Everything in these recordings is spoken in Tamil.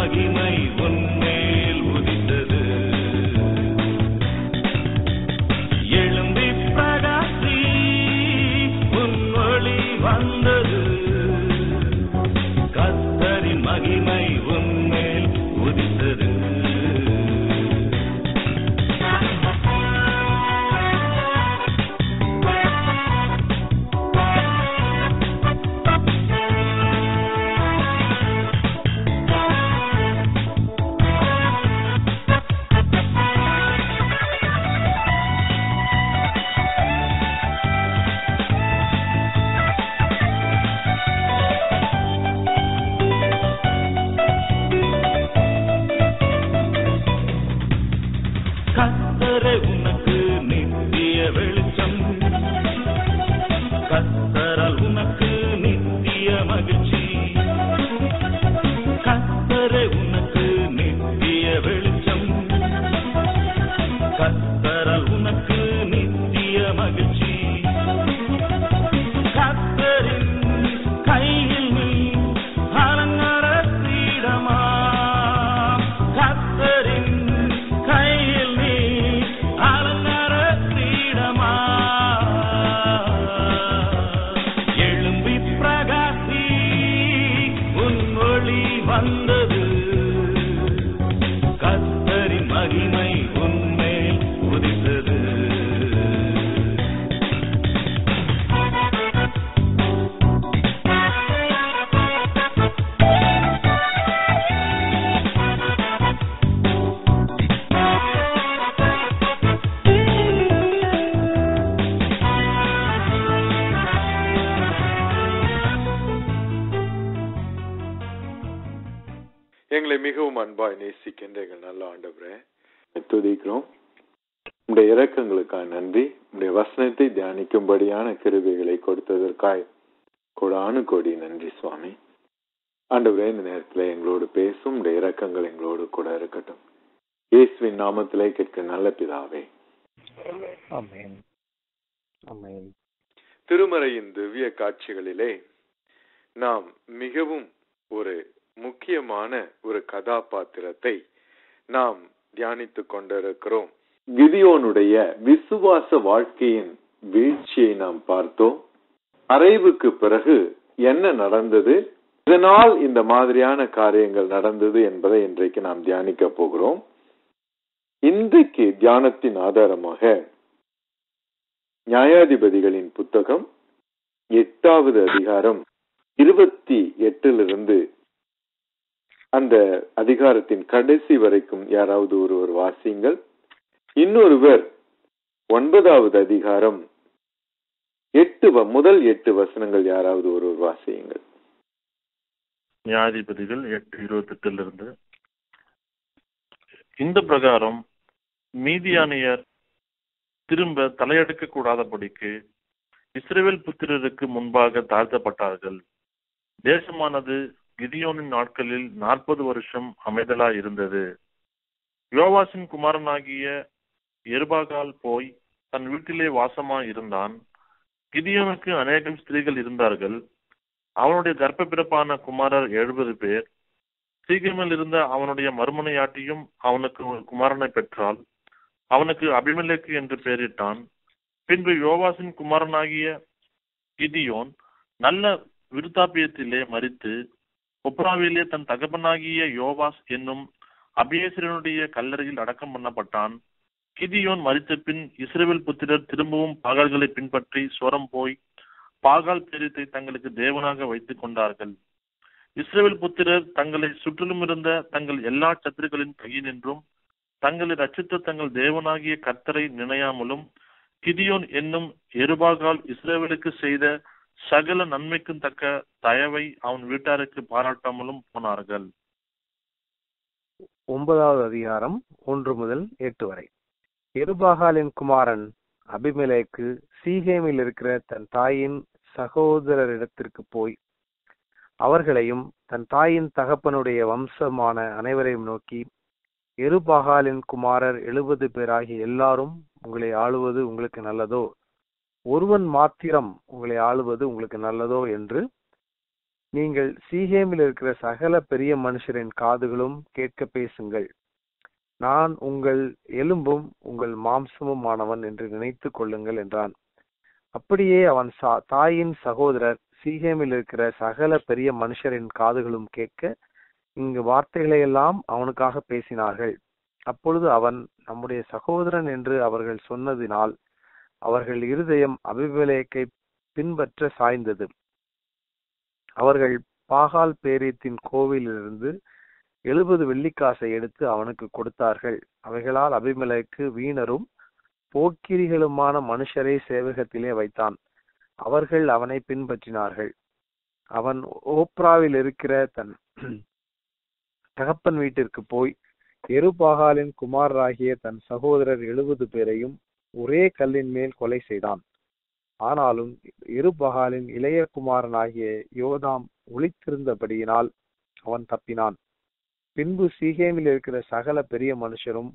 மகிமை உன்மேல் உதித்தது எழும்பி பிரகாசி உன் ஒளி வந்தது கத்தரின் மகிமை உன்மேல் உதித்தது கத்தரை உனக்கு நித்திய வெளிச்சம் கத்தரால் உனக்கு நித்திய மகிழ்ச்சி கத்தரை உனக்கு நித்திய வெளிச்சம் கத்தரால் உனக்கு நித்திய மகிழ்ச்சி கத்தரின் கையில் நீ அலங்கார கிரீடமா கத்தரின் கையில் நீ அலங்கார கிரீடமா எழும்பி பிரகாசி உன் ஒளி வந்தது கத்தரின் மகிமை உன்மேல் உதித்தது எங்களை மிகவும் அன்பாய் நேசிக்கின்ற எங்கள் நல்ல ஆண்டவரே துதிக்கிறோம் உடைய இரக்கங்களுக்காக நன்றி உடைய வசனத்தை தியானிக்கும்படியான கிருபைகளை கொடுத்ததற்காய் கொடானு கோடி நன்றி சுவாமி ஆண்டவரே இந்த நேரத்தில் எங்களோடு பேசும் உடைய இரக்கங்கள் எங்களோடு கூட இருக்கட்டும் இயேசுவின் நாமத்திலே கேட்க நல்ல பிதாவே ஆமென் ஆமென் திருமறையின் திவ்ய காட்சிகளிலே நாம் மிகவும் ஒரு முக்கியமான ஒரு கதாபாத்திரத்தை நாம் தியானித்துக் கொண்டிருக்கிறோம் கிதியோனுடைய விசுவாச வாழ்க்கையின் வீழ்ச்சியை நாம் பார்த்தோம் அறைவுக்கு பிறகு என்ன நடந்தது இதனால் இந்த மாதிரியான காரியங்கள் நடந்தது என்பதை இன்றைக்கு நாம் தியானிக்க போகிறோம் இன்றைக்கு தியானத்தின் ஆதாரமாக நியாயாதிபதிகளின் புத்தகம் எட்டாவது அதிகாரம் இருபத்தி எட்டிலிருந்து அந்த அதிகாரத்தின் கடைசி வரைக்கும் யாராவது ஒருவர் வாசியுங்கள் இன்னொருவர் ஒன்பதாவது அதிகாரம் எட்டு வ- முதல் எட்டு வசனங்கள் யாராவது ஒருவர் வாசியுங்கள் நியாயாதிபதிகள் எட்டு இருபத்தி எட்டிலிருந்து இந்த பிரகாரம் மீதியானியர் திரும்ப தலையெடுக்க கூடாதபடிக்கு இஸ்ரவேல் புத்திரருக்கு முன்பாக தாழ்த்தப்பட்டார்கள் தேசமானது கிதியோனின் நாட்களில் நாற்பது வருஷம் அமைதலா இருந்தது யோவாசின் குமாரனாகிய எருபாகால் போய் தன் வீட்டிலே வாசமா இருந்தான் கிதியோனுக்கு அநேகம் ஸ்திரீகள் இருந்தார்கள் அவனுடைய கர்ப்ப பிறப்பான குமாரர் எழுபது பேர் சீக்கிரமில் இருந்த அவனுடைய மறுமனையாட்டியும் அவனுக்கு ஒரு குமாரனை பெற்றாள் அவனுக்கு அபிமெலேக்கு என்று பெயரிட்டான் பின்பு யோவாசின் குமாரனாகிய கிதியோன் நல்ல விருத்தாபியத்திலே மரித்து ஒப்ராவிலே தன் தகப்பனாகிய யோவாஸ் என்னும் அபியேசரனுடைய கல்லறையில் அடக்கம் பண்ணப்பட்டான் கிதியோன் மரித்த பின் இஸ்ரேல் புத்திரர் திரும்பவும் பாகால்களை பின்பற்றி சோரம் போய் பாகால் பேரித்தை தங்களுக்கு தேவனாக வைத்துக் கொண்டார்கள் இஸ்ரேல் புத்திரர் தங்களை சுற்றிலும் இருந்த தங்கள் எல்லா சத்துருக்களின் கையினின்றும் தங்களை ரட்சித்த தங்கள் தேவனாகிய கர்த்தரை நினையாமலும் கிதியோன் என்னும் எருபாகால் இஸ்ரேவேலுக்கு செய்த சகல நன்மைக்கும் தக்க தயவை அவன் வீட்டாருக்கு பாராட்டாமலும் போனார்கள் ஒன்பதாவது அதிகாரம் ஒன்று முதல் எட்டு வரை எருபாகாலின் குமாரன் அபிமெலேக்கு சீகேமில் இருக்கிற தன் தாயின் சகோதரரிடத்திற்கு போய் அவர்களையும் தன் தாயின் தகப்பனுடைய வம்சமான அனைவரையும் நோக்கி எருபாகாலின் குமாரர் எழுபது பேராகிய எல்லாரும் உங்களை ஆளுவது உங்களுக்கு நல்லதோ ஒருவன் மாத்திரம் உங்களை ஆளுவது உங்களுக்கு நல்லதோ என்று நீங்கள் சீகேமில் இருக்கிற சகல பெரிய மனுஷரின் காதுகளும் கேட்க பேசுங்கள் நான் உங்கள் எலும்பும் உங்கள் மாம்சமும் ஆனவன் என்று நினைத்துக் கொள்ளுங்கள் என்றான் அப்படியே அவன் சா- தாயின் சகோதரர் சீகேமில் இருக்கிற சகல பெரிய மனுஷரின் காதுகளும் கேட்க இங்கு வார்த்தைகளை எல்லாம் அவனுக்காக பேசினார்கள் அப்பொழுது அவன் நம்முடைய சகோதரன் என்று அவர்கள் சொன்னதினால் அவர்கள் இருதயம் அபிமெலேக்கை பின்பற்ற சாய்ந்தது அவர்கள் பாகால் பேரியத்தின் கோவிலிலிருந்து எழுபது வெள்ளிக்காசை எடுத்து அவனுக்கு கொடுத்தார்கள் அவைகளால் அபிமெலேக்கு வீணரும் போக்கிரிகளுமான மனுஷரை சேவகத்திலே வைத்தான் அவர்கள் அவனை பின்பற்றினார்கள் அவன் ஓப்ராவில் இருக்கிற தன் தகப்பன் வீட்டிற்கு போய் எருபாகாலின் குமாரராகிய தன் சகோதரர் எழுபது பேரையும் ஒரே கல்லின் மேல் கொலை செய்தான் ஆனாலும் எருபகாலின் இளைய குமாரனாகிய யோதாம் ஒளித்திருந்தபடியினால் அவன் தப்பினான் பின்பு சீகேமில் இருக்கிற சகல பெரிய மனுஷரும்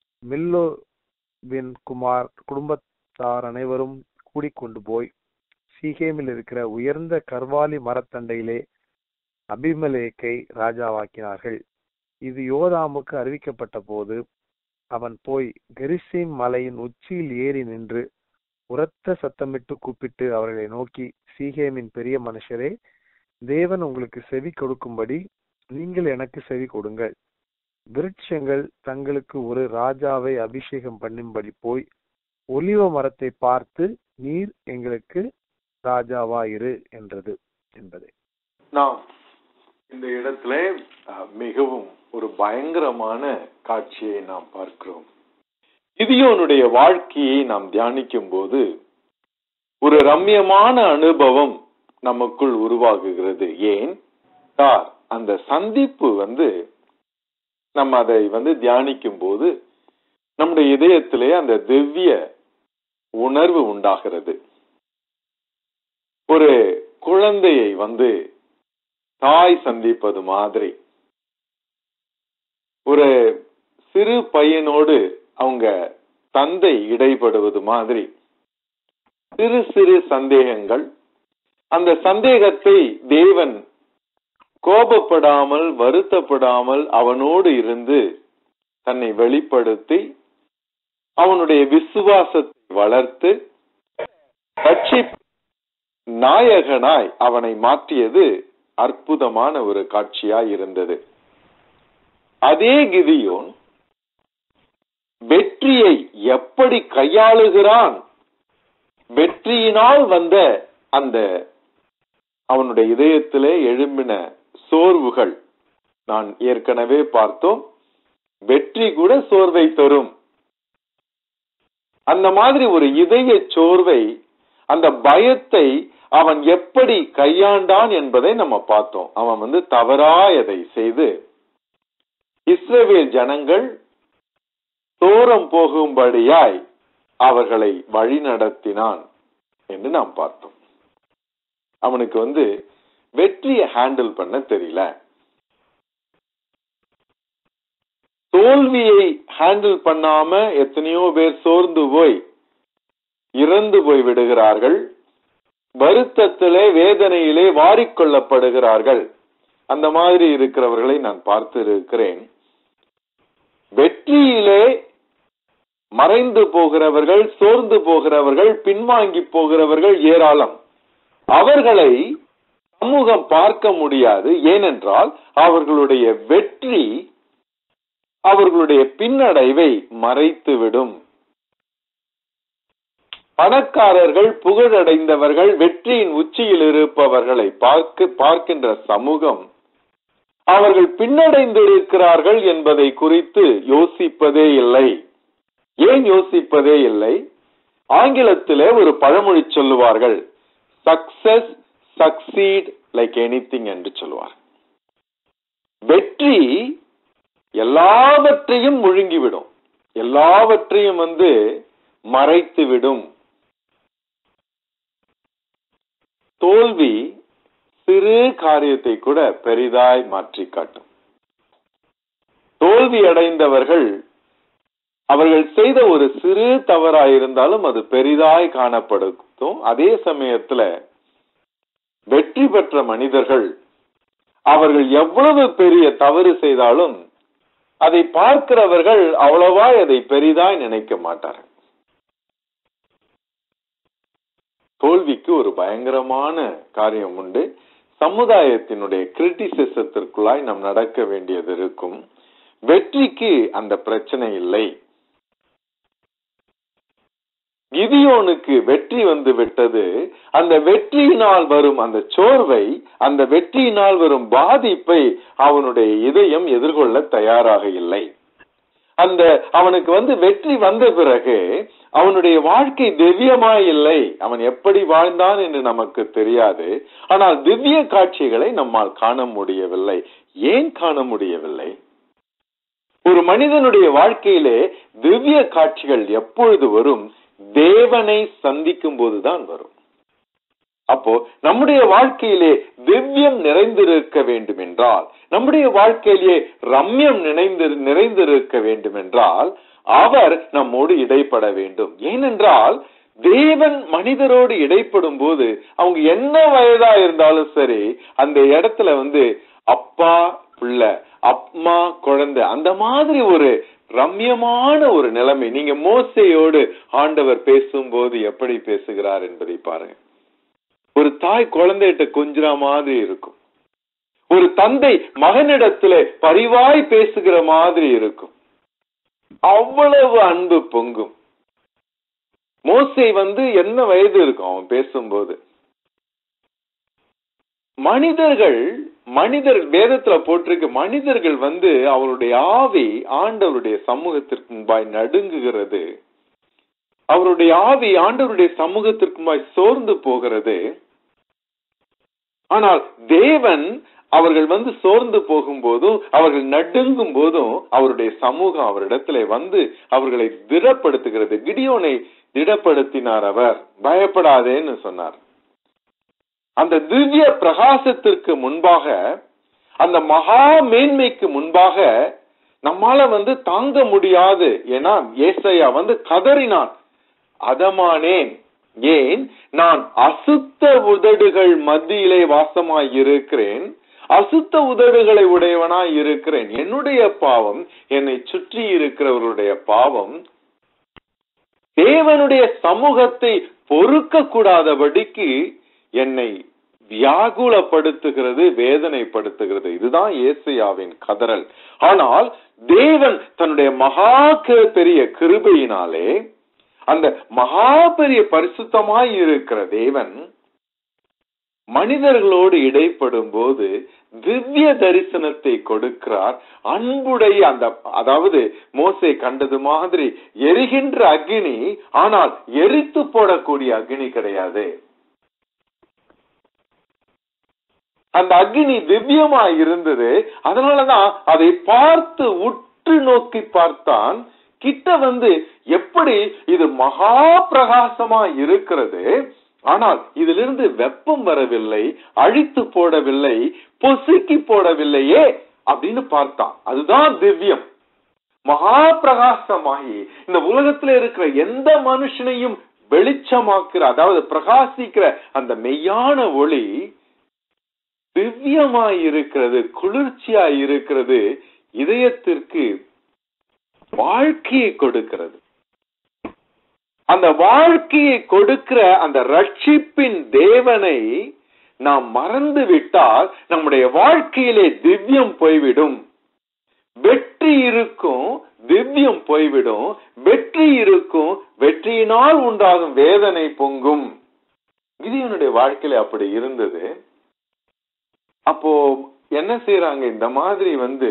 மில்லோவின் குமார் குடும்பத்தார் அனைவரும் கூடிக்கொண்டு போய் சீகேமில் இருக்கிற உயர்ந்த கர்வாலி மரத்தண்டையிலே அபிமலேக்கை ராஜாவாக்கினார்கள் இது யோதாமுக்கு அறிவிக்கப்பட்ட போது அவன் போய் கெரிசீம் மலையின் உச்சியில் ஏறி நின்று உரத்த சத்தமிட்டு கூப்பிட்டு அவர்களை நோக்கி சீகேமின் பெரிய மனுஷரே தேவன் உங்களுக்கு செவி கொடுக்கும்படி நீங்கள் எனக்கு செவி கொடுங்கள் விருட்சங்கள் தங்களுக்கு ஒரு ராஜாவை அபிஷேகம் பண்ணும்படி போய் ஒலிவ மரத்தை பார்த்து நீர் எங்களுக்கு ராஜாவாயிரு என்றது என்பதே நாம் இந்த இடத்துல அஹ், மிகவும் ஒரு பயங்கரமான காட்சியை நாம் பார்க்கிறோம் கிதியோனுடைய வாழ்க்கையை நாம் தியானிக்கும் போது ஒரு ரம்யமான அனுபவம் நமக்குள் உருவாகுகிறது ஏன் சார் அந்த சந்திப்பு வந்து நம்ம அதை வந்து தியானிக்கும் போது நம்முடைய இதயத்திலே அந்த திவ்ய உணர்வு உண்டாகிறது ஒரு குழந்தையை வந்து தாய் சந்திப்பது மாதிரி ஒரு சிறு பையனோடு அவங்க தந்தை இடைப்படுவது மாதிரி சிறு சிறு சந்தேகங்கள் அந்த சந்தேகத்தை தேவன் கோபப்படாமல் வருத்தப்படாமல் அவனோடு இருந்து தன்னை வெளிப்படுத்தி அவனுடைய விசுவாசத்தை வளர்த்து ரட்சிப்பு நாயகனாய் அவனை மாற்றியது அற்புதமான ஒரு காட்சியாய் இருந்தது அதே கிதியோன் வெற்றியை எப்படி கையாளுகிறான் வெற்றியினால் வந்த அந்த அவனுடைய இதயத்திலே எழும்பின சோர்வுகள் நான் ஏற்கனவே பார்த்தோம் வெற்றி கூட சோர்வை தரும் அந்த மாதிரி ஒரு இதய சோர்வை அந்த பயத்தை அவன் எப்படி கையாண்டான் என்பதை நம்ம பார்த்தோம் அவன் வந்து தவறாயதை செய்து இஸ்ரவேல் ஜனங்கள் தோரம் போகும்படியாய் அவர்களை வழிநடத்தினான் என்று நாம் பார்த்தோம் அவனுக்கு வந்து வெற்றியை ஹேண்டில் பண்ண தெரியல தோல்வியை ஹேண்டில் பண்ணாம எத்தனையோ பேர் சோர்ந்து போய் இறந்து போய் விடுகிறார்கள் வருத்தத்திலே வேதனையிலே வாரிக்கொள்ளப்படுகிறார்கள் அந்த மாதிரி இருக்கிறவர்களை நான் பார்த்து இருக்கிறேன் வெற்றியிலே மறைந்து போகிறவர்கள் சோர்ந்து போகிறவர்கள் பின்வாங்கி போகிறவர்கள் ஏராளம் அவர்களை சமூகம் பார்க்க முடியாது ஏனென்றால் அவர்களுடைய வெற்றி அவர்களுடைய பின்னடைவை மறைத்துவிடும் பணக்காரர்கள் புகழடைந்தவர்கள் வெற்றியின் உச்சியில் இருப்பவர்களை பார்க்க பார்க்கின்ற சமூகம் அவர்கள் பின்னடைந்திருக்கிறார்கள் என்பதை குறித்து யோசிப்பதே இல்லை ஏன் யோசிப்பதே இல்லை ஆங்கிலத்திலே ஒரு பழமொழி சொல்லுவார்கள் சக்சஸ் சக்சீட் லைக் எனிதிங் என்று சொல்லுவார் வெற்றி எல்லாவற்றையும் முழுங்கிவிடும் எல்லாவற்றையும் வந்து மறைத்துவிடும் தோல்வி சிறு காரியத்தை கூட பெரிதாய் மாற்றி காட்டும் தோல்வி அடைந்தவர்கள் அவர்கள் செய்த ஒரு சிறு தவறாயிருந்தாலும் அது பெரிதாய் காணப்படுத்தும் அதே சமயத்துல வெற்றி பெற்ற மனிதர்கள் அவர்கள் எவ்வளவு பெரிய தவறு செய்தாலும் அதை பார்க்கிறவர்கள் அவ்வளவா அதை பெரிதாய் நினைக்க மாட்டார்கள் தோல்விக்கு ஒரு பயங்கரமான காரியம் உண்டு சமுதாயத்தினுடைய கிரிட்டிசிசத்திற்குள்ளாய் நாம் நடக்க வேண்டியது இருக்கும் வெற்றிக்கு அந்த பிரச்சனை இல்லை கிதியோனுக்கு வெற்றி வந்து விட்டது அந்த வெற்றியினால் வரும் அந்த சோர்வை அந்த வெற்றியினால் வரும் பாதிப்பை அவனுடைய இதயம் எதிர்கொள்ள தயாராக இல்லை அந்த அவனுக்கு வந்து வெற்றி வந்த பிறகு அவனுடைய வாழ்க்கை திவ்யமாய் இல்லை அவன் எப்படி வாழ்ந்தான் என்று நமக்கு தெரியாது ஆனால் திவ்ய காட்சிகளை நம்மால் காண முடியவில்லை ஏன் காண முடியவில்லை ஒரு மனிதனுடைய வாழ்க்கையிலே திவ்ய காட்சிகள் எப்பொழுது வரும் தேவனை சந்திக்கும் போதுதான் வரும் அப்போ நம்முடைய வாழ்க்கையிலே திவ்யம் நிறைந்திருக்க வேண்டும் என்றால் நம்முடைய வாழ்க்கையிலே ரம்யம் நினைந்து நிறைந்திருக்க வேண்டும் என்றால் அவர் நம்மோடு இடைப்பட வேண்டும் ஏனென்றால் தேவன் மனிதரோடு இடைப்படும் போது அவங்க என்ன வயதா இருந்தாலும் சரி அந்த இடத்துல வந்து அப்பா பிள்ளை அம்மா குழந்தை அந்த மாதிரி ஒரு ரம்யமான ஒரு நிலைமை நீங்க மோசையோடு ஆண்டவர் பேசும்போது எப்படி பேசுகிறார் என்பதை பாருங்க ஒரு தாய் குழந்தைகிட்ட கொஞ்சிற மாதிரி இருக்கும் ஒரு தந்தை மகனிடத்துல பரிவாய் பேசுகிற மாதிரி இருக்கும் அவ்வளவு அன்பு பொங்கும் மோசை வந்து என்ன வயது இருக்கும் அவன் பேசும்போது மனிதர்கள் மனிதர் வேதத்துல போட்டிருக்கு மனிதர்கள் வந்து அவருடைய ஆவி ஆண்டவருடைய சமூகத்திற்கு முன்பாய் நடுங்குகிறது அவருடைய ஆவி ஆண்டவருடைய சமூகத்திற்கு முன்பாய் சோர்ந்து போகிறது ஆனால் தேவன் அவர்கள் வந்து சோர்ந்து போகும்போதும் அவர்கள் நடுங்கும் போதும் அவருடைய சமூகம் அவரிடத்துல வந்து அவர்களை திடப்படுத்துகிறது கிடியோனை திடப்படுத்தினார் அவர் பயப்படாதேன்னு சொன்னார் அந்த திவ்ய பிரகாசத்திற்கு முன்பாக அந்த மகா மேன்மைக்கு முன்பாக நம்மால வந்து தாங்க முடியாது ஏன்னா ஏசையா வந்து கதறினான் அதமானேன் ஏன் நான் அசுத்த உதடுகள் மத்தியிலே வாசமாய் இருக்கிறேன் அசுத்த உதடுகளை உடையவனாய் இருக்கிறேன் என்னுடைய பாவம் என்னை சுற்றி இருக்கிறவருடைய பாவம் தேவனுடைய சமூகத்தை பொறுக்க கூடாதபடிக்கு என்னை வியாகுலப்படுத்துகிறது வேதனைப்படுத்துகிறது இதுதான் ஏசையாவின் கதறல் ஆனால் தேவன் தன்னுடைய மகா கி- பெரிய கிருபையினாலே அந்த மகா பெரிய பரிசுத்தமாய் இருக்கிற தேவன் மனிதர்களோடு இடைப்படும் போது திவ்ய தரிசனத்தை கொடுக்கிறார் அன்புடைய அந்த அதாவது மோசை கண்டது மாதிரி எரிகின்ற அக்னி ஆனால் எரித்து போடக்கூடிய அக்னி கிடையாது அந்த அக்னி திவ்யமாய் இருந்தது அதனாலதான் அதை பார்த்து உற்று நோக்கி பார்த்தான் கிட்ட வந்து எப்படி இது மகா பிரகாசமா இருக்கிறது ஆனால் இதிலிருந்து வெப்பம் வரவில்லை அழித்து போடவில்லை பொசுக்கி போடவில்லையே அப்படின்னு பார்த்தான் அதுதான் திவ்யம் மகா பிரகாசமாகி இந்த உலகத்துல இருக்கிற எந்த மனுஷனையும் வெளிச்சமாக்குற அதாவது பிரகாசிக்கிற அந்த மெய்யான ஒளி திவ்யமாய் இருக்கிறது குளிர்ச்சியாய் இருக்கிறது இதயத்திற்கு வாழ்க்கையை கொடுக்கிறது அந்த வாழ்க்கையை கொடுக்கிற அந்த ரட்சிப்பின் தேவனை நாம் மறந்து விட்டால் நம்முடைய வாழ்க்கையிலே திவ்யம் போய்விடும் வெற்றி இருக்கும் திவ்யம் போய்விடும் வெற்றி இருக்கும் வெற்றியினால் உண்டாகும் வேதனை பொங்கும் இது என்னுடைய வாழ்க்கையில அப்படி இருந்தது அப்போ என்ன செய்யறாங்க இந்த மாதிரி வந்து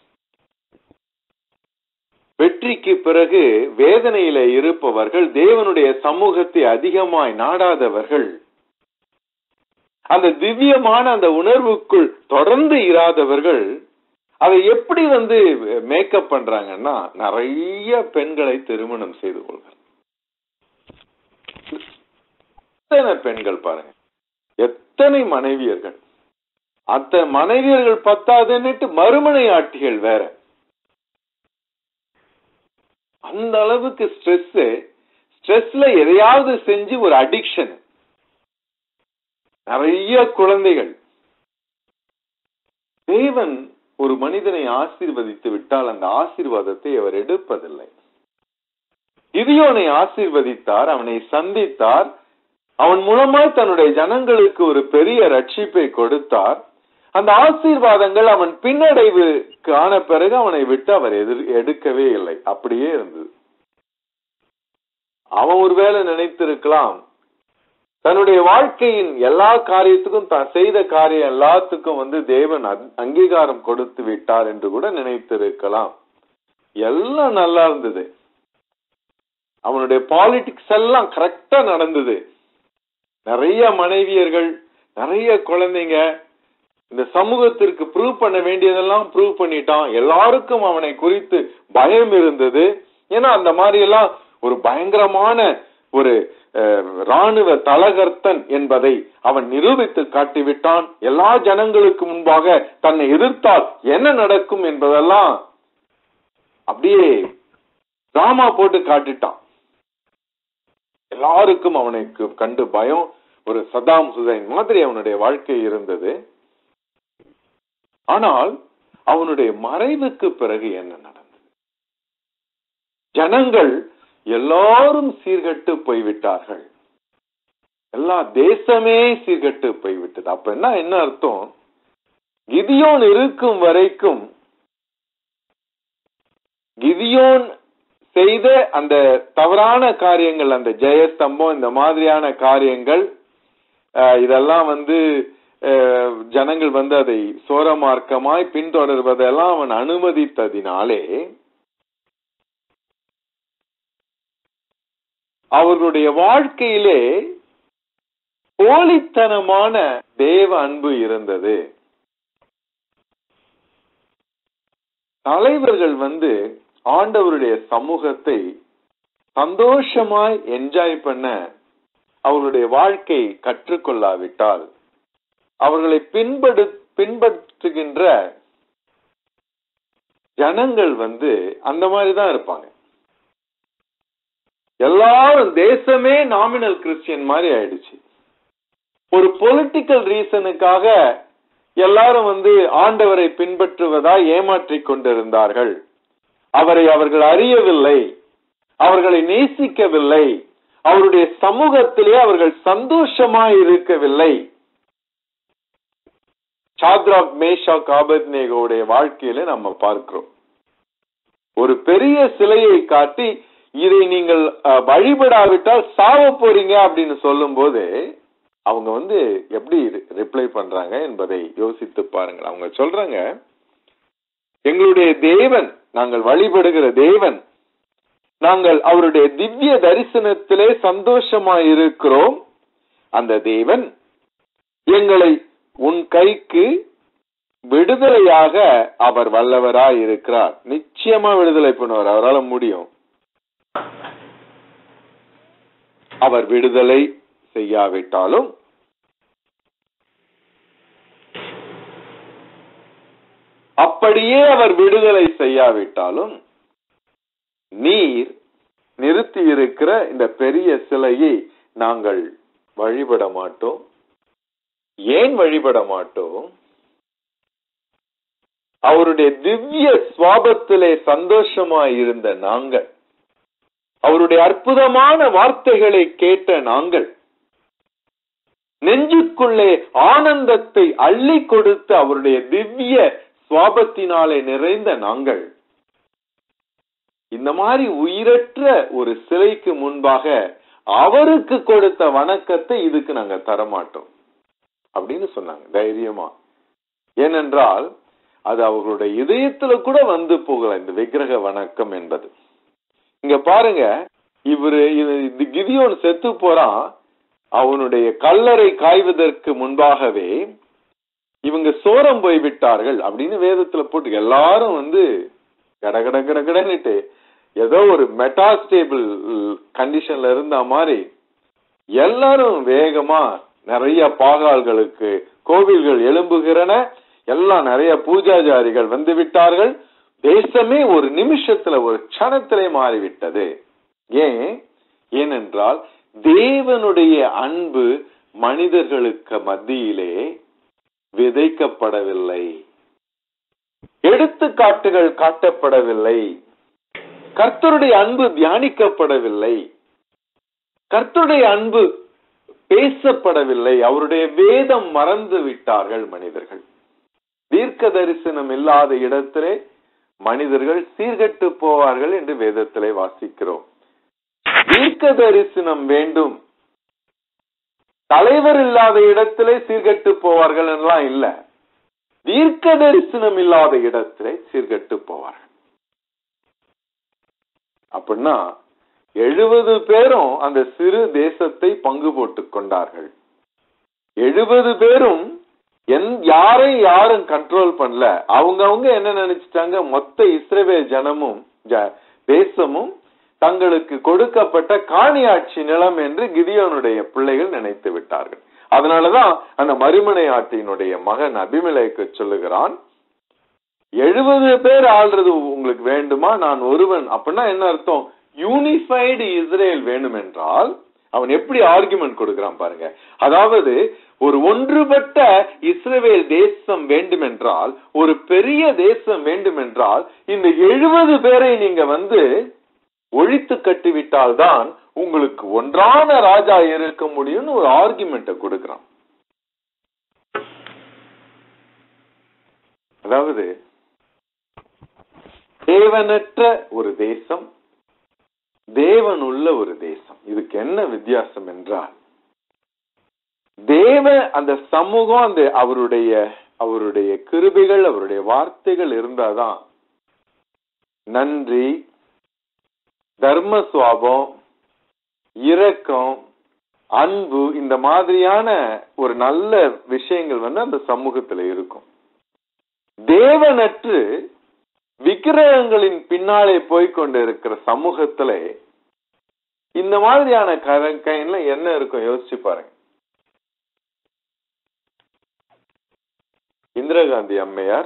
வெற்றிக்கு பிறகு வேதனையில இருப்பவர்கள் தேவனுடைய சமூகத்தை அதிகமாய் நாடாதவர்கள் அந்த திவ்யமான அந்த உணர்வுக்குள் தொடர்ந்து இராதவர்கள் அதை எப்படி வந்து மேக்கப் பண்றாங்கன்னா நிறைய பெண்களை திருமணம் செய்து கொள்கிறார் எத்தனை பெண்கள் பாருங்க எத்தனை மனைவியர்கள் அத்த மனைவியர்கள் பத்தாதுன்னுட்டு மறுமனை ஆட்டிகள் வேற அந்த அளவுக்கு ஸ்ட்ரெஸ் ஸ்ட்ரெஸ்ல எதையாவது செஞ்சு ஒரு அடிக்ஷன் நிறைய குழந்தைகள் தேவன் ஒரு மனிதனை ஆசீர்வதித்து விட்டால் அந்த ஆசீர்வாதத்தை அவர் எடுப்பதில்லை கிதியோனை ஆசீர்வதித்தார் அவனை சந்தித்தார் அவன் மூலமாய் தன்னுடைய ஜனங்களுக்கு ஒரு பெரிய ரட்சிப்பை கொடுத்தார் அந்த ஆசீர்வாதங்கள் அவன் பின்னடைவுக்கு ஆன பிறகு அவனை விட்டு அவர் எதிர் எடுக்கவே இல்லை அப்படியே இருந்தது அவன் ஒருவேளை நினைத்திருக்கலாம் தன்னுடைய வாழ்க்கையின் எல்லா காரியத்துக்கும் தான் செய்த காரியம் எல்லாத்துக்கும் வந்து தேவன் அங்- அங்கீகாரம் கொடுத்து விட்டார் என்று கூட நினைத்திருக்கலாம் எல்லாம் நல்லா இருந்தது அவனுடைய பாலிடிக்ஸ் எல்லாம் கரெக்டா நடந்தது நிறைய மனைவியர்கள் நிறைய குழந்தைங்க இந்த சமூகத்திற்கு ப்ரூவ் பண்ண வேண்டியதெல்லாம் ப்ரூவ் பண்ணிட்டான் எல்லாருக்கும் அவனை குறித்து பயம் இருந்தது ஏன்னா அந்த மாதிரி எல்லாம் ஒரு பயங்கரமான ஒரு அஹ், ராணுவ தலகர்த்தன் என்பதை அவன் நிரூபித்து காட்டிவிட்டான் எல்லா ஜனங்களுக்கு முன்பாக தன்னை எதிர்த்தால் என்ன நடக்கும் என்பதெல்லாம் அப்படியே டிராமா போட்டு காட்டிட்டான் எல்லாருக்கும் அவனுக்கு கண்டு பயம் ஒரு சதாம் ஹுசைன் மாதிரி அவனுடைய வாழ்க்கை இருந்தது ஆனால் அவனுடைய மறைவுக்கு பிறகு என்ன நடந்தது ஜனங்கள் எல்லாரும் சீர்கெட்டு போய்விட்டார்கள் எல்லா தேசமே சீர்கெட்டு போய்விட்டது அப்ப என்ன என்ன அர்த்தம் கிதியோன் இருக்கும் வரைக்கும் கிதியோன் செய்த அந்த தவறான காரியங்கள் அந்த ஜெயஸ்தம்பம் இந்த மாதிரியான காரியங்கள் அஹ், இதெல்லாம் வந்து அஹ், ஜனங்கள் வந்து அதை சோரமார்க்கமாய் பின்தொடர்வதெல்லாம் அவன் அனுமதித்ததினாலே அவர்களுடைய வாழ்க்கையிலே போலித்தனமான தேவ அன்பு இருந்தது தலைவர்கள் வந்து ஆண்டவருடைய சமூகத்தை சந்தோஷமாய் என்ஜாய் பண்ண அவர்களுடைய வாழ்க்கை கற்றுக்கொள்ளாவிட்டால் அவர்களை பின்படு பின்பற்றுகின்ற ஜனங்கள் வந்து அந்த மாதிரி தான் இருப்பாங்க எல்லாரும் தேசமே நாமினல் கிறிஸ்டியன் மாதிரி ஆயிடுச்சு ஒரு பொலிட்டிக்கல் ரீசனுக்காக எல்லாரும் வந்து ஆண்டவரை பின்பற்றுவதா ஏமாற்றிக் கொண்டிருந்தார்கள் அவரை அவர்கள் அறியவில்லை அவர்களை நேசிக்கவில்லை அவருடைய சமூகத்திலே அவர்கள் சந்தோஷமாய் இருக்கவில்லை சாத்ராக் மேஷாக் ஆபத்நேகோடைய வாழ்க்கையில நம்ம பார்க்கிறோம் ஒரு பெரிய சிலையை காட்டி இதை நீங்கள் அஹ், வழிபடாவிட்டால் சாவ போறீங்க அப்படின்னு சொல்லும்போது அவங்க வந்து எப்படி ரிப்ளை பண்றாங்க என்பதை யோசித்து பாருங்கள் அவங்க சொல்றாங்க எங்களுடைய தேவன் நாங்கள் வழிபடுகிற தேவன் நாங்கள் அவருடைய திவ்ய தரிசனத்திலே சந்தோஷமாய் இருக்கிறோம் அந்த தேவன் எங்களை உன் கைக்கு விடுதலையாக அவர் வல்லவராய் இருக்கிறார் நிச்சயமா விடுதலை பண்ணுவார் அவரால் முடியும் அவர் விடுதலை செய்யாவிட்டாலும் அப்படியே அவர் விடுதலை செய்யாவிட்டாலும் நீர் நிறுத்தி இருக்கிற இந்த பெரிய சிலையை நாங்கள் வழிபட மாட்டோம் ஏன் வழிபட மாட்டோம் அவருடைய திவ்ய சுவாபத்திலே சந்தோஷமாய் இருந்த நாங்கள் அவருடைய அற்புதமான வார்த்தைகளை கேட்ட நாங்கள் நெஞ்சுக்குள்ளே ஆனந்தத்தை அள்ளி கொடுத்து அவருடைய திவ்ய சுவாபத்தினாலே நிறைந்த நாங்கள் இந்த மாதிரி உயிரற்ற ஒரு சிலைக்கு முன்பாக அவருக்கு கொடுத்த வணக்கத்தை இதுக்கு நாங்க தரமாட்டோம் அப்படின்னு சொன்னாங்க தைரியமா ஏனென்றால் அது அவர்களுடைய இதயத்துல கூட வந்து போகல இந்த விக்கிரக வணக்கம் என்பது இங்க பாருங்க இவரு இது இது கிதியோன் செத்து போறான் அவனுடைய கல்லறை காய்வதற்கு முன்பாகவே இவங்க சோரம் போய் விட்டார்கள் அப்படின்னு வேதத்துல போட்டு எல்லாரும் வந்து கட கட கட கடன்னுட்டு ஏதோ ஒரு மெட்டாஸ்டேபிள் கண்டிஷன்ல இருந்த மாதிரி எல்லாரும் வேகமா நிறைய பாகால்களுக்கு கோவில்கள் எழும்புகிறன எல்லாம் நிறைய பூஜாஜாரிகள் வந்து விட்டார்கள் தேசமே ஒரு நிமிஷத்துல ஒரு க்ஷணத்திலே மாறிவிட்டது ஏன் ஏனென்றால் தேவனுடைய அன்பு மனிதர்களுக்கு மத்தியிலே விதைக்கப்படவில்லை எடுத்துக்காட்டுகள் காட்டப்படவில்லை கர்த்தருடைய அன்பு தியானிக்கப்படவில்லை கர்த்தருடைய அன்பு பேசப்படவில்லை அவருடைய வேதம் மறந்து விட்டார்கள் மனிதர்கள் தீர்க்க தரிசனம் இல்லாத இடத்திலே மனிதர்கள் சீர்கெட்டு போவார்கள் என்று வேதத்திலே வாசிக்கிறோம் தீர்க்க தரிசனம் வேண்டும் தலைவர் இல்லாத இடத்திலே சீர்கெட்டு போவார்கள் எல்லாம் இல்ல தீர்க்க தரிசனம் இல்லாத இடத்திலே சீர்கெட்டு போவார்கள் அப்படின்னா எழுபது பேரும் அந்த சிறு தேசத்தை பங்கு போட்டுக் கொண்டார்கள் எழுபது பேரும் என் யாரையும் யாரும் கண்ட்ரோல் பண்ணல அவங்க அவங்க என்ன நினைச்சிட்டாங்க மொத்த இஸ்ரவேல் ஜனமும் ஜ- தேசமும் தங்களுக்கு கொடுக்கப்பட்ட காணியாட்சி நிலம் என்று கிதியோனுடைய பிள்ளைகள் நினைத்து விட்டார்கள் அதனாலதான் அந்த மறுமனை ஆட்டினுடைய மகன் அபிமலைக்கு சொல்லுகிறான் எழுபது பேர் ஆள்றது உங்களுக்கு வேண்டுமா நான் ஒருவன் அப்படின்னா என்ன அர்த்தம் யூனிஃபைடு இஸ்ரேல் வேணும் என்றால் அவன் எப்படி ஆர்குமெண்ட் கொடுக்கிறான் பாருங்க அதாவது ஒரு ஒன்றுபட்ட இஸ்ரவேல் தேசம் வேண்டுமென்றால் ஒரு பெரிய தேசம் வேண்டுமென்றால் இந்த எழுபது பேரை நீங்க வந்து ஒழித்து கட்டிவிட்டால் தான் உங்களுக்கு ஒன்றான ராஜா இருக்க முடியும்னு ஒரு ஆர்குமெண்ட்டை கொடுக்கிறான் அதாவது தேவனற்ற ஒரு தேசம் தேவன் உள்ள ஒரு தேசம் இதுக்கு என்ன வித்தியாசம் என்றால் தேவ அந்த சமூகம் அந்த அவருடைய அவருடைய கிருபைகள் அவருடைய வார்த்தைகள் இருந்தாதான் நன்றி தர்ம சுவாபம் இரக்கம் அன்பு இந்த மாதிரியான ஒரு நல்ல விஷயங்கள் வந்து அந்த சமூகத்துல இருக்கும் தேவனற்று விக்கிரகங்களின் பின்னாலே போய்க்கொண்டு இருக்கிற சமூகத்துல இந்த மாதிரியான கரங்கைன்ல என்ன இருக்கும் யோசிச்சு பாருங்க இந்திரா காந்தி அம்மையார்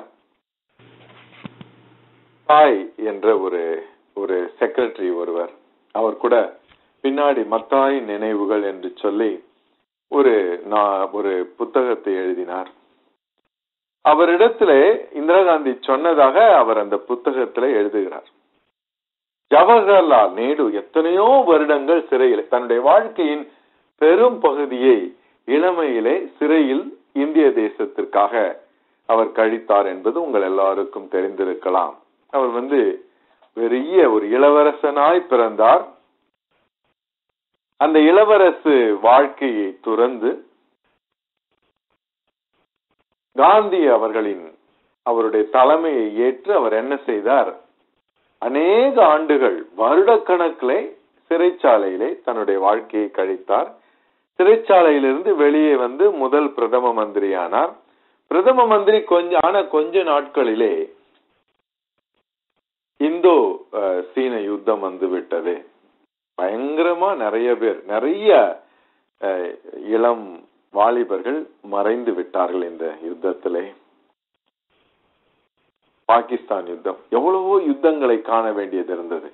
தாய் என்ற ஒரு ஒரு செக்ரட்டரி ஒருவர் அவர் கூட பின்னாடி மத்தாய் நினைவுகள் என்று சொல்லி ஒரு நான் ஒரு புத்தகத்தை எழுதினார் அவரிடத்துல இந்திரா காந்தி சொன்னதாக அவர் அந்த புத்தகத்துல எழுதுகிறார் ஜவஹர்லால் நேரு எத்தனையோ வருடங்கள் சிறையில் தன்னுடைய வாழ்க்கையின் பெரும் பகுதியை இளமையிலே சிறையில் இந்திய தேசத்திற்காக அவர் கழித்தார் என்பது உங்கள் எல்லாருக்கும் தெரிந்திருக்கலாம் அவர் வந்து பெரிய ஒரு இளவரசனாய் பிறந்தார் அந்த இளவரசு வாழ்க்கையை துறந்து காந்தி அவர்களின் அவருடைய தலைமையை ஏற்று அவர் என்ன செய்தார் அநேக ஆண்டுகள் வருடக்கணக்கிலே சிறைச்சாலையிலே தன்னுடைய வாழ்க்கையை கழித்தார் சிறைச்சாலையிலிருந்து வெளியே வந்து முதல் பிரதம மந்திரியானார் பிரதம மந்திரி கொஞ்ச ஆன கொஞ்ச நாட்களிலே இந்தோ அஹ், சீன யுத்தம் வந்து விட்டது பயங்கரமா நிறைய பேர் நிறைய அஹ், இளம் வாலிபர்கள் மறைந்து விட்டார்கள் இந்த யுத்தத்திலே பாகிஸ்தான் யுத்தம் எவ்வளவோ யுத்தங்களை காண வேண்டியது இருந்தது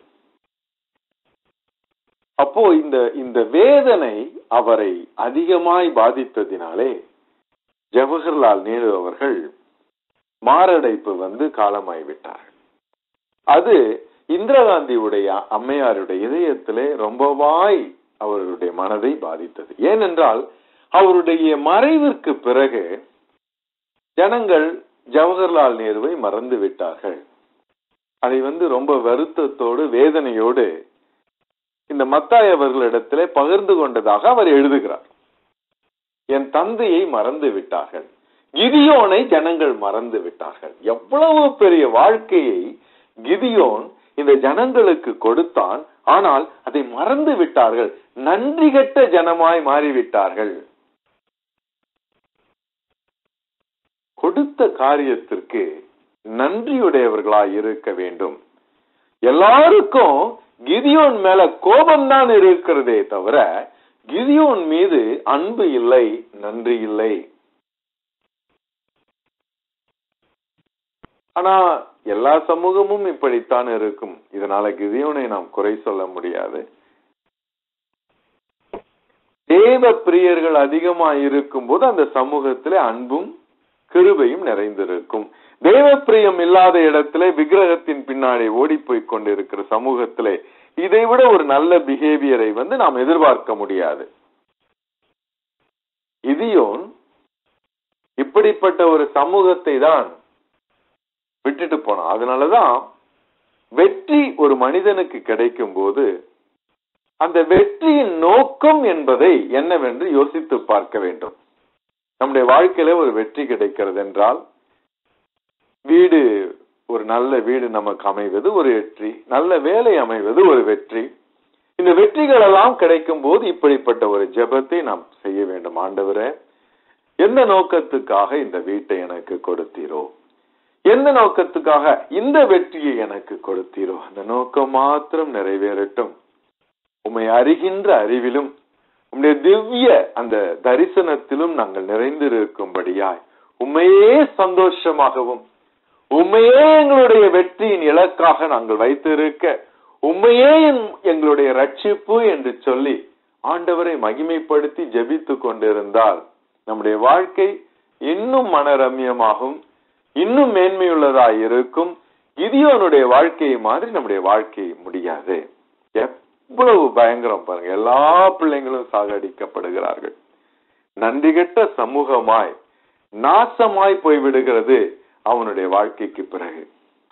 அப்போ இந்த இந்த வேதனை அவரை அதிகமாய் பாதித்ததினாலே ஜவஹர்லால் நேரு அவர்கள் மாரடைப்பு வந்து காலமாய் விட்டார்கள் அது இந்திரா காந்தியுடைய அம்மையாருடைய இதயத்திலே ரொம்பவாய் அவருடைய மனதை பாதித்தது ஏனென்றால் அவருடைய மறைவிற்கு பிறகு ஜனங்கள் ஜவஹர்லால் நேருவை மறந்து விட்டார்கள் அதை வந்து ரொம்ப வருத்தத்தோடு வேதனையோடு இந்த மத்தாய் அவர்களிடத்திலே பகிர்ந்து கொண்டதாக அவர் எழுதுகிறார் என் தந்தையை மறந்து விட்டார்கள் கிதியோனை ஜனங்கள் மறந்து விட்டார்கள் எவ்வளவு பெரிய வாழ்க்கையை கிதியோன் இந்த ஜனங்களுக்கு கொடுத்தான் ஆனால் அதை மறந்து விட்டார்கள் நன்றி கெட்ட ஜனமாய் மாறிவிட்டார்கள் கொடுத்த காரியத்திற்கு நன்றியுடையவர்களாய் இருக்க வேண்டும் எல்லாருக்கும் கிதியோன் மேல கோபம்தான் இருக்கிறதே தவிர கிதியோன் மீது அன்பு இல்லை நன்றி இல்லை ஆனா எல்லா சமூகமும் இப்படித்தான் இருக்கும் இதனால கிதியோனை நாம் குறை சொல்ல முடியாது தேவ பிரியர்கள் அதிகமாக இருக்கும்போது அந்த சமூகத்திலே அன்பும் கிருபையும் நிறைந்திருக்கும் தேவ பிரியம் இல்லாத இடத்திலே விக்கிரகத்தின் பின்னாடி ஓடி போய் கொண்டிருக்கிற சமூகத்திலே இதை விட ஒரு நல்ல பிஹேவியரை வந்து நாம் எதிர்பார்க்க முடியாது இதியோன் இப்படிப்பட்ட ஒரு சமூகத்தை தான் விட்டுட்டு போனான் அதனாலதான் வெற்றி ஒரு மனிதனுக்கு கிடைக்கும் போது அந்த வெற்றியின் நோக்கம் என்பதை என்னவென்று யோசித்து பார்க்க வேண்டும் நம்முடைய வாழ்க்கையில ஒரு வெற்றி கிடைக்கிறது என்றால் வீடு ஒரு நல்ல வீடு நமக்கு அமைவது ஒரு வெற்றி நல்ல வேலை அமைவது ஒரு வெற்றி இந்த வெற்றிகள் எல்லாம் கிடைக்கும் போது இப்படிப்பட்ட ஒரு ஜெபத்தை நாம் செய்ய வேண்டும் ஆண்டவரே எந்த நோக்கத்துக்காக இந்த வீட்டை எனக்கு கொடுத்தீரோ எந்த நோக்கத்துக்காக இந்த வெற்றியை எனக்கு கொடுத்தீரோ அந்த நோக்கம் மாத்திரம் நிறைவேறட்டும் உம்மை அறிகின்ற அறிவிலும் உம்முடைய திவ்ய அந்த தரிசனத்திலும் நாங்கள் நிறைந்திருக்கும்படியாய் உண்மையே சந்தோஷமாகவும் உண்மையே எங்களுடைய வெற்றியின் இலக்காக நாங்கள் வைத்திருக்க உண்மையே என்- எங்களுடைய ரட்சிப்பு என்று சொல்லி ஆண்டவரை மகிமைப்படுத்தி ஜெபித்து கொண்டிருந்தால் நம்முடைய வாழ்க்கை இன்னும் மனரம்யமாகும் இன்னும் மேன்மையுள்ளதாய் இருக்கும் கிதியோனுடைய வாழ்க்கையை மாதிரி நம்முடைய வாழ்க்கை முடியாது எவ்வளவு பயங்கரம் பாருங்க எல்லா பிள்ளைங்களும் சாகடிக்கப்படுகிறார்கள் நன்றிகெட்ட சமூகமாய் நாசமாய் போய்விடுகிறது அவனுடைய வாழ்க்கைக்கு பிறகு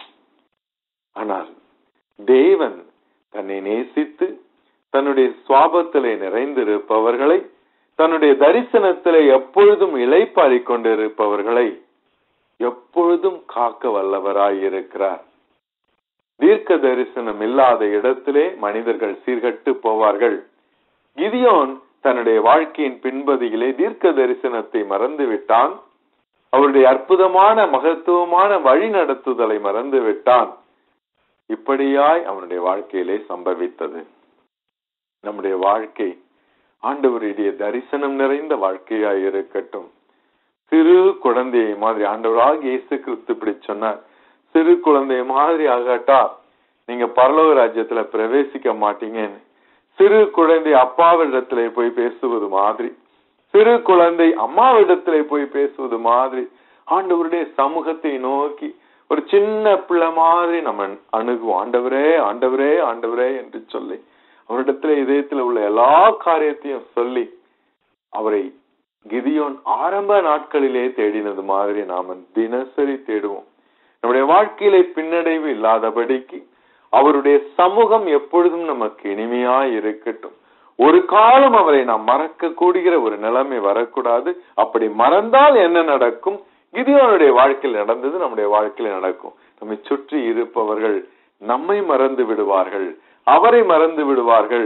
ஆனால் தேவன் தன்னை நேசித்து தன்னுடைய சுவாபத்திலே நிறைந்திருப்பவர்களை தன்னுடைய தரிசனத்திலே எப்பொழுதும் இளைப்பாறிக் கொண்டிருப்பவர்களை எப்பொழுதும் காக்க வல்லவராய் இருக்கிறார் தீர்க்க தரிசனம் இல்லாத இடத்திலே மனிதர்கள் சீர்கட்டு போவார்கள் கிதியோன் தன்னுடைய வாழ்க்கையின் பின்பதியிலே தீர்க்க தரிசனத்தை மறந்து விட்டான் அவருடைய அற்புதமான மகத்துவமான வழி நடத்துதலை மறந்து விட்டான் இப்படியாய் அவனுடைய வாழ்க்கையிலே சம்பவித்தது நம்முடைய வாழ்க்கை ஆண்டவருடைய தரிசனம் நிறைந்த வாழ்க்கையாய் இருக்கட்டும் சிறு குழந்தையை மாதிரி ஆண்டவராக இயேசு கிறிஸ்து இப்படி சொன்னார் சிறு குழந்தை மாதிரி ஆகாட்டா நீங்க பரலோக ராஜ்யத்துல பிரவேசிக்க மாட்டீங்கன்னு சிறு குழந்தை அப்பாவிடத்திலே போய் பேசுவது மாதிரி சிறு குழந்தை அம்மாவிடத்திலே போய் பேசுவது மாதிரி ஆண்டவருடைய சமூகத்தை நோக்கி ஒரு சின்ன பிள்ளை மாதிரி நம்ம அணுகுவோம் ஆண்டவரே ஆண்டவரே ஆண்டவரே என்று சொல்லி அவரிடத்துல இதயத்துல உள்ள எல்லா காரியத்தையும் சொல்லி அவரை கிதியோன் ஆரம்ப நாட்களிலே தேடினது மாதிரி நாம தினசரி தேடுவோம் நம்முடைய வாழ்க்கையிலே பின்னடைவு இல்லாதபடிக்கு அவருடைய சமூகம் எப்பொழுதும் நமக்கு இனிமையாய் இருக்கட்டும் ஒரு காலம் அவரை நாம் மறக்க கூடுகிற ஒரு நிலைமை வரக்கூடாது அப்படி மறந்தால் என்ன நடக்கும் கிதியோனுடைய வாழ்க்கையில் நடந்தது நம்முடைய வாழ்க்கையில் நடக்கும் நம்மை சுற்றி இருப்பவர்கள் நம்மை மறந்து விடுவார்கள் அவரை மறந்து விடுவார்கள்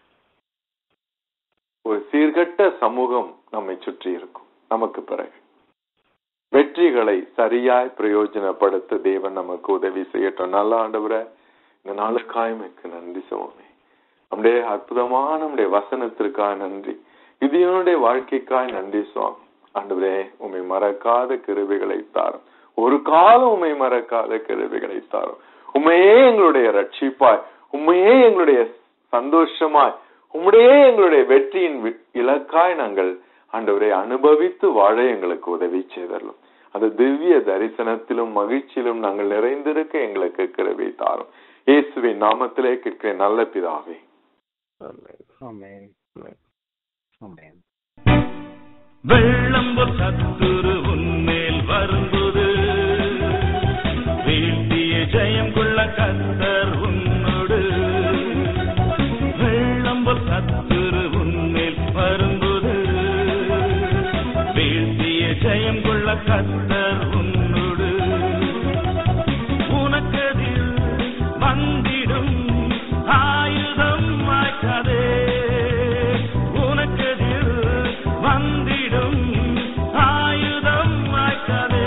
ஒரு சீர்கட்ட சமூகம் நம்மை சுற்றி இருக்கும் நமக்கு பிறகு வெற்றிகளை சரியாய் பிரயோஜனப்படுத்த தேவன் நமக்கு உதவி செய்யட்டும் நல்ல ஆண்டவரை இந்த நாளுக்காய் மிக்க நன்றி சுவாமி நம்முடைய அற்புதமான நம்முடைய வசனத்திற்காக நன்றி இதனுடைய வாழ்க்கைக்காய் நன்றி சுவாமி ஆண்டவரே உண்மை மறக்காத கிருபைகளை தாரும் ஒரு காலம் உண்மை மறக்காத கிருபைகளை தாரும் உண்மையே எங்களுடைய ரட்சிப்பாய் உண்மையே எங்களுடைய சந்தோஷமாய் உம்முடையே எங்களுடைய வெற்றியின் வி- இலக்காய் நாங்கள் ஆண்டவரை அனுபவித்து வாழ எங்களுக்கு உதவி செய்தரலும் அந்த திவ்ய தரிசனத்திலும் மகிழ்ச்சியிலும் நாங்கள் நிறைந்திருக்க எங்களுக்கு கிருபை தாரும் இயேசுவின் நாமத்திலே கேட்கிறேன் நல்ல பிதாவே ஆமென் ஆமென் வெள்ளம் போல் சத்துரு உன்மேல் வரும்போது வீழ்த்திய ஜெயம் கொள்ள கத்தர் உன்னோடு வெள்ளம் போல் சத்துரு உன்மேல் வரும்போது வீழ்த்திய ஜெயம் கொள்ள கத்தர் உன்னோடு உனக்கதில் வந்திடும் ஆயுதம் மாற்றாதே உனக்கதில் வந்திடும் ஆயுதம் மாற்றாதே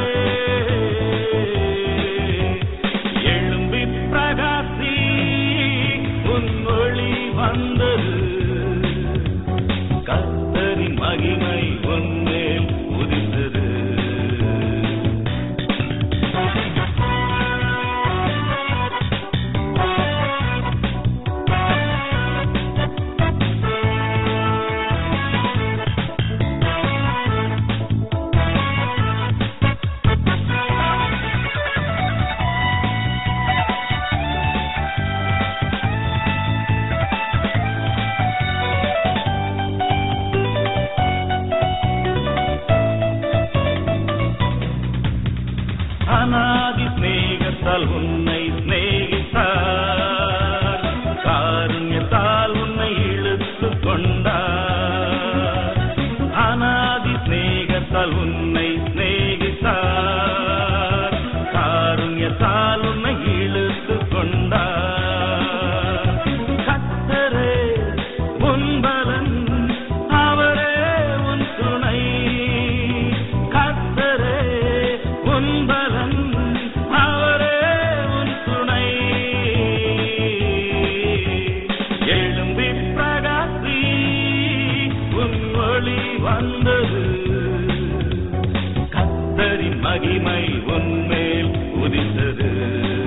எழும்பி பிரகாசி உன் ஒளி வந்தது கத்தரின் மகிமை உன்மேல் உதித்தது ஸ்நேகத்தால் உன்னை சிநேகித்தார் காருண்யத்தால் உன்னை இழுத்து கொண்டார் அனாதி சிநேகத்தால் உன்னை சிநேகித்தார் காருண்யத்தால் உன்னை இழுத்து கொண்டார் கத்தரே உன் பலன் அவரே உன் துணை கத்தரே உன் பலன் அவரே உன் துணை எழும்பி பிரகாசி உன் ஒளி வந்தது கத்தரின் மகிமை உன்மேல் உதித்தது